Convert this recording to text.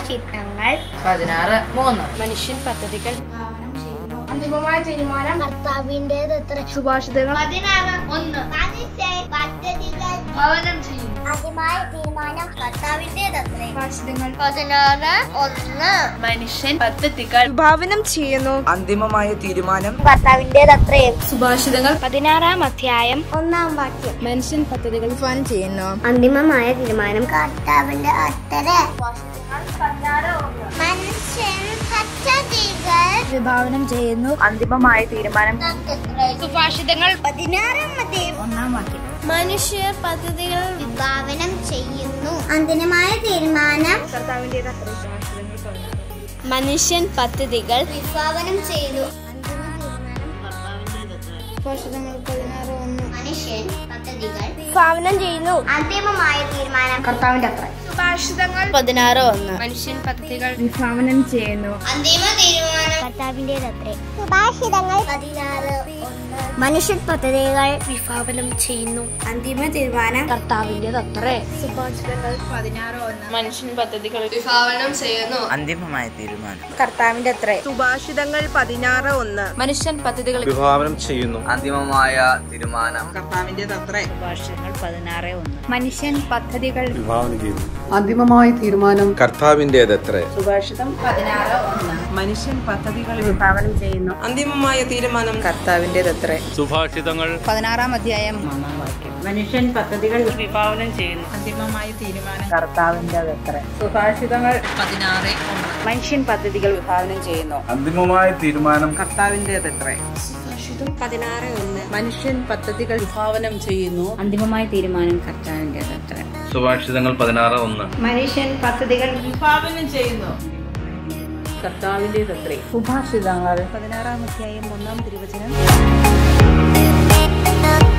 ചിത്രങ്ങൾ പതിനാറ് മൂന്ന് മനുഷ്യൻ പദ്ധതികൾ അന്തിമമായ തീരുമാനം കർത്താവിൻ്റെത് എത്ര സുഭാഷിതങ്ങൾ പതിനാറ് ഒന്ന് പദ്ധതികൾ ഭവനം ചെയ്യും അന്തിമമായ തീരുമാനം കർത്താവിൻ്റെത് എത്ര സുഭാഷിതങ്ങൾ പതിനാറ് ഒന്ന് മനുഷ്യൻ പദ്ധതികൾ വിഭാവനം ചെയ്യുന്നു അന്തിമമായ തീരുമാനം കർത്താവിൻ്റെത് എത്രയും സുഭാഷിതങ്ങൾ പതിനാറാം അധ്യായം ഒന്നാം വാക്യം മനുഷ്യൻ പദ്ധതികൾ വിഭാവനം ചെയ്യുന്നു അന്തിമമായ തീരുമാനം കർത്താവിന്റെ അത്തര മനുഷ്യൻ പദ്ധതികൾ വിഭാവനം ചെയ്യുന്നു അന്തിമമായ തീരുമാനം സുഭാഷിതങ്ങൾ പതിനാറാം അധ്യായം ഒന്നാം വാക്യം മനുഷ്യർ പദ്ധതികൾ വിഭാവനം ചെയ്യുന്നു അന്തിമമായ തീരുമാനം മനുഷ്യൻ പദ്ധതികൾ വിഭാവനം ചെയ്തു സുഭാഷിതങ്ങൾ പതിനാറ് ഒന്ന് മനുഷ്യൻ പദ്ധതികൾ വിഭാവനം ചെയ്യുന്നു അന്തിമമായ തീരുമാനം കർത്താവിന്റെ അത്ര സുഭാഷിതങ്ങൾ പതിനാറ് ഒന്ന് മനുഷ്യൻ പദ്ധതികൾ വിഭാവനം ചെയ്യുന്നു അന്തിമ തീരുമാനം കർത്താവിന്റേതത്രേ സുഭാഷിതങ്ങൾ പതിനാറ് ഒന്ന് മനുഷ്യൻ പദ്ധതികൾ വിഭാവനം ചെയ്യുന്നു അന്തിമ തീരുമാനം കർത്താവിന്റേതത്രേ സുഭാഷിതങ്ങൾ പതിനാറ് ഒന്ന് മനുഷ്യൻ പദ്ധതികൾ വിഭാവനം ചെയ്യുന്നു അന്തിമമായ തീരുമാനം കർത്താവിന്റെ അത്ര സുഭാഷിതങ്ങൾ പതിനാറ് ഒന്ന് മനുഷ്യൻ പദ്ധതികൾ വിഭാവനം ചെയ്യുന്നു അന്തിമമായ തീരുമാനം മനുഷ്യൻ പദ്ധതികൾ വിഭാവനം ചെയ്യുന്നു അന്തിമമായ തീരുമാനം കർത്താവിൻ്റെതത്രേ മനുഷ്യൻ പദ്ധതികൾ വിഭാവനം ചെയ്യുന്നു അന്തിമമായ തീരുമാനം കർത്താവിന്റേതത്ര സുഭാഷിതങ്ങൾ പതിനാറാം അധ്യായം മനുഷ്യൻ പദ്ധതികൾ വിഭാവനം ചെയ്യുന്നു അന്തിമമായ തീരുമാനം കർത്താവിന്റേതത്ര സുഭാഷിതങ്ങൾ പതിനാറ് മനുഷ്യൻ പദ്ധതികൾ വിഭാവനം ചെയ്യുന്നു അന്തിമമായ തീരുമാനം കർത്താവിന്റേതത്ര പതിനാറ് ഒന്ന് മനുഷ്യൻ പദ്ധതികൾ വിഭാവനം ചെയ്യുന്നു അന്തിമമായ തീരുമാനം കർത്താവിന്റേതത്ര സുഭാഷിതങ്ങൾ പതിനാറ് ഒന്ന് മനുഷ്യൻ പദ്ധതികൾ വിഭാവനം ചെയ്യുന്നു കർത്താവിന്റേതത്രേ സുഭാഷിതങ്ങൾ പതിനാറാം അധ്യായം ഒന്നാം തിരുവചനം